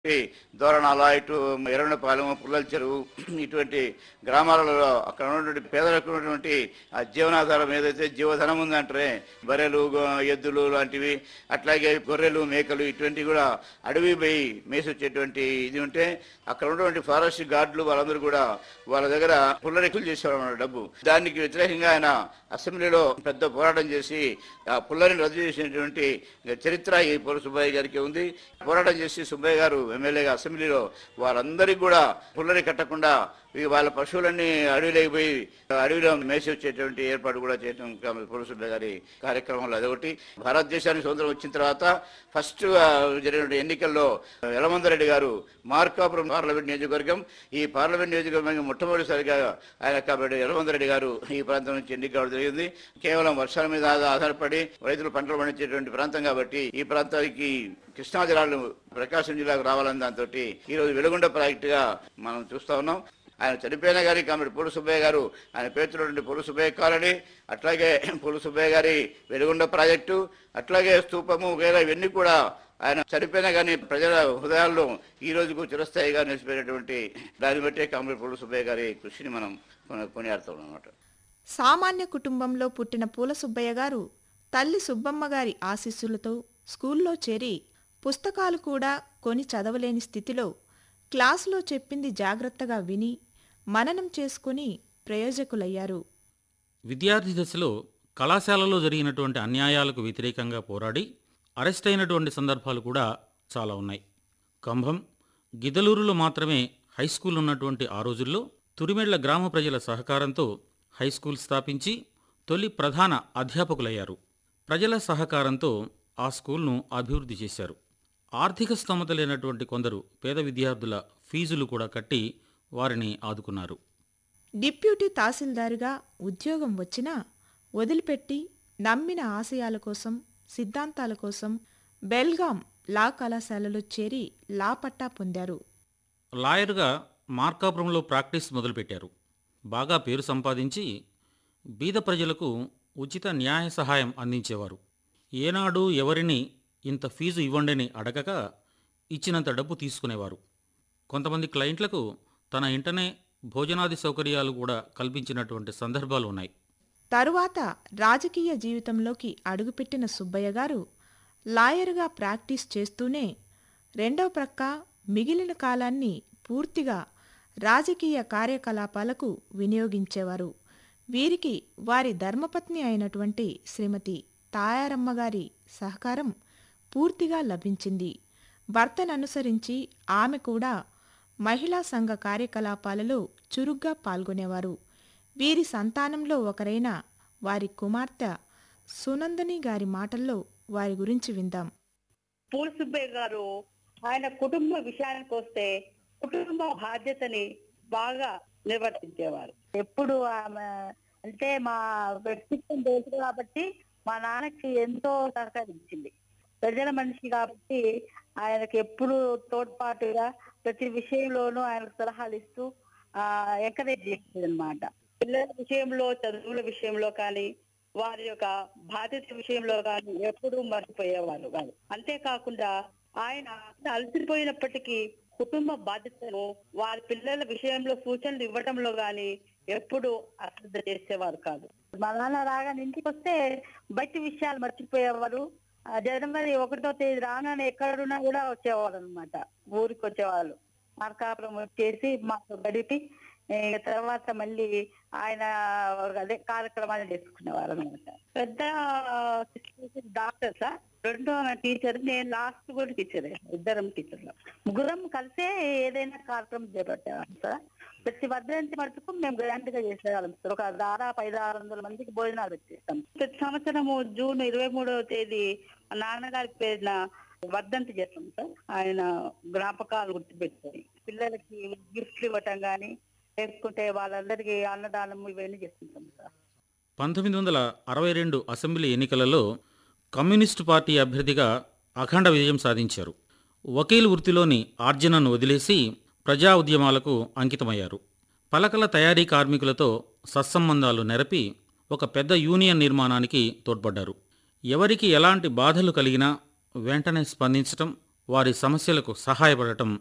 ఈ దోరణాల ఇటు ఎర్రనపాలెం పుల్లల చెరువు ఇటువంటి గ్రామాలలో అక్కడ ఉన్నటువంటి పేదలకు ఉన్నటువంటి ఆ జీవనాధారం ఏదైతే జీవధనం ఉందంటారే బర్రెలు గో- ఎద్దులు లాంటివి అట్లాగే గొర్రెలు మేకలు ఇటువంటివి కూడా అడవి పోయి మేసొచ్చేటువంటి ఇది ఉంటే అక్కడ ఉన్నటువంటి ఫారెస్ట్ గార్డులు వాళ్ళందరూ కూడా వాళ్ళ దగ్గర పుల్లరెక్కులు చేసేవారు అన్నమాట డబ్బు దానికి వ్యతిరేకంగా ఆయన అసెంబ్లీలో పెద్ద పోరాటం చేసి ఆ పుల్లరిని రద్దు చేసినటువంటి చరిత్ర ఈ పొల సుబ్బయ్య గారికి ఉంది పోరాటం చేసి సుబ్బయ్య గారు ఎమ్మెల్యేగా అసెంబ్లీలో వారందరికీ కూడా పుల్లరి కట్టకుండా ఈ వాళ్ళ పశువులన్నీ అడవిలోకి పోయి అడవిలో మేసి వచ్చేటువంటి ఏర్పాటు కూడా చేయడం పొల సుబ్బయ్య గారి కార్యక్రమంలో అదొకటి భారతదేశానికి స్వతంత్రం వచ్చిన తర్వాత ఫస్ట్ జరిగిన ఎన్నికల్లో యలమందరెడ్డి గారు మార్కాపురం పార్లమెంట్ నియోజకవర్గం ఈ పార్లమెంట్ నియోజకవర్గం మొట్టమొదటిసారిగా ఆయన కాబట్టి యలమందరెడ్డి గారు ఈ ప్రాంతం నుంచి ఎన్నిక కావడం జరిగింది కేవలం వర్షాల మీద ఆధార- ఆధారపడి రైతులు పంటలు పండించేటువంటి ప్రాంతం కాబట్టి ఈ ప్రాంతానికి కృష్ణా జిల్లాలు ప్రకాశం జిల్లాకు రావాలని దాంతో ఈ రోజు వెలుగొండ ప్రాజెక్ట్ గా మనం చూస్తా ఉన్నాం ఆయన చనిపోయిన గారి కాబట్టి పొలు సుబ్బయ్య గారు ఆయన పేరుతున్నటువంటి పొలు సుబ్బయ్య కాలనీ అట్లాగే పొలు సుబ్బయ్య గారి వెలుగొండ ప్రాజెక్టు అట్లాగే స్తూపము వగైరా ఇవన్నీ కూడా ఆయన చనిపోయినా కానీ ప్రజల హృదయాల్లో ఈ రోజుకు చిరస్థాయిగా నిలిచిపోయినటువంటి దాన్ని బట్టే కామెడీ పొలు సుబ్బయ్య గారి కృషిని మనం కొన- కొనియాడుతాం అన్నమాట సామాన్య కుటుంబంలో పుట్టిన పూల సుబ్బయ్య గారు తల్లి సుబ్బమ్మ గారి ఆశీస్సులతో స్కూల్లో చేరి పుస్తకాలు కూడా కొని చదవలేని స్థితిలో క్లాసులో చెప్పింది జాగ్రత్తగా విని మననం చేసుకుని ప్రయోజకులయ్యారు విద్యార్థి దశలో కళాశాలలో జరిగినటువంటి అన్యాయాలకు వ్యతిరేకంగా పోరాడి అరెస్ట్ అయినటువంటి సందర్భాలు కూడా చాలా ఉన్నాయి కంభం గిదలూరులో మాత్రమే హై స్కూల్ ఉన్నటువంటి ఆ రోజుల్లో తురిమెళ్ల గ్రామ ప్రజల సహకారంతో హై స్కూల్ స్థాపించి తొలి ప్రధాన అధ్యాపకులయ్యారు ప్రజల సహకారంతో ఆ స్కూల్ను అభివృద్ధి చేశారు ఆర్థిక స్తోమత లేనటువంటి కొందరు పేద విద్యార్థుల ఫీజులు కూడా కట్టి వారిని ఆదుకున్నారు డిప్యూటీ తహసీల్దారుగా ఉద్యోగం వచ్చినా వదిలిపెట్టి నమ్మిన ఆశయాల కోసం సిద్ధాంతాల కోసం బెల్గాం లా కళాశాలలో చేరి లా పట్టా పొందారు లాయర్గా మార్కాపురంలో ప్రాక్టీస్ మొదలుపెట్టారు బాగా పేరు సంపాదించి బీద ప్రజలకు ఉచిత న్యాయ సహాయం అందించేవారు ఏనాడు ఎవరిని ఇంత ఫీజు ఇవ్వండని అడగక ఇచ్చినంత డబ్బు తీసుకునేవారు కొంతమంది క్లయింట్లకు తన ఇంటనే భోజనాది సౌకర్యాలు కూడా కల్పించినటువంటి సందర్భాలు ఉన్నాయి తరువాత రాజకీయ జీవితంలోకి అడుగుపెట్టిన సుబ్బయ్య గారు లాయర్గా ప్రాక్టీస్ చేస్తూనే రెండవ ప్రక్క మిగిలిన కాలాన్ని పూర్తిగా రాజకీయ కార్యకలాపాలకు వినియోగించేవారు వీరికి వారి ధర్మపత్ని అయినటువంటి శ్రీమతి తాయారమ్మ గారి సహకారం పూర్తిగా లభించింది భర్తను అనుసరించి ఆమె కూడా మహిళా సంఘ కార్యకలాపాలలో చురుగ్గా పాల్గొనేవారు వీరి సంతానంలో ఒకరైన వారి కుమార్తె సునందని గారి మాటల్లో వారి గురించి విందాం పూల సుబ్బయ్య గారు ఆయన కుటుంబ విషయానికి వస్తే కుటుంబ బాధ్యతని బాగా నిర్వర్తించేవారు ఎప్పుడు ఆమె అంటే మా వ్యక్తిత్వం తెలుసు కాబట్టి మా నాన్నకి ఎంతో సహకరించింది ప్రజల మనిషి కాబట్టి ఆయనకి ఎప్పుడు తోడ్పాటుగా ప్రతి విషయంలోనూ ఆయనకు సలహాలు ఇస్తూ ఆ ఎంకరేజ్ చేసేది అనమాట పిల్లల విషయంలో చదువుల విషయంలో కానీ వారి యొక్క బాధ్యత విషయంలో కానీ ఎప్పుడూ మర్చిపోయేవారు కాదు అంతేకాకుండా ఆయన అలసిపోయినప్పటికీ కుటుంబ బాధ్యతను వారి పిల్లల విషయంలో సూచనలు ఇవ్వడంలో గాని ఎప్పుడు అశ్రద్ధ చేసేవారు కాదు మా నాన్న రాగానే ఇంటికి వస్తే బయట విషయాలు మర్చిపోయేవారు ఆ జనవరి ఒకటో తేదీ రాగానే ఎక్కడున్నా కూడా వచ్చేవారు అనమాట ఊరికి వచ్చేవాళ్ళు మార్కాపురం వచ్చేసి మాకు గడిపి ఇక తర్వాత మళ్ళీ ఆయన అదే కార్యక్రమాలు చేసుకునేవారు అనమాట పెద్ద డాక్టర్ సార్ రెండో టీచర్ నేను లాస్ట్ కూడా టీచర్ ఇద్దరం టీచర్లు ముగ్గురం కలిసే ఏదైనా కార్యక్రమం చేపట్టేవాళ్ళం సార్ ప్రతి వర్ధంతి మటుకు మేము గ్రాండ్ గా చేసేవాళ్ళం సార్ ఒక దాదాపు ఐదు ఆరు వందల మందికి భోజనాలు పెట్టేస్తాం ప్రతి సంవత్సరము జూన్ ఇరవై మూడవ తేదీ మా నాన్నగారి పేరున వర్ధంతి చేస్తాం సార్ ఆయన జ్ఞాపకాలు గుర్తుపెట్టుకొని పిల్లలకి గిఫ్ట్లు ఇవ్వటం కానీ లేకుంటే వాళ్ళందరికీ అన్నదానం ఇవన్నీ చేస్తుంటాం సార్ పంతొమ్మిది వందల అరవై రెండు అసెంబ్లీ ఎన్నికలలో కమ్యూనిస్టు పార్టీ అభ్యర్థిగా అఖండ విజయం సాధించారు వకీల్ వృత్తిలోని ఆర్జనను వదిలేసి ప్రజా ఉద్యమాలకు అంకితమయ్యారు పలకల తయారీ కార్మికులతో సత్సంబంధాలు నెరపి ఒక పెద్ద యూనియన్ నిర్మాణానికి తోడ్పడ్డారు ఎవరికి ఎలాంటి బాధలు కలిగినా వెంటనే స్పందించటం వారి సమస్యలకు సహాయపడటం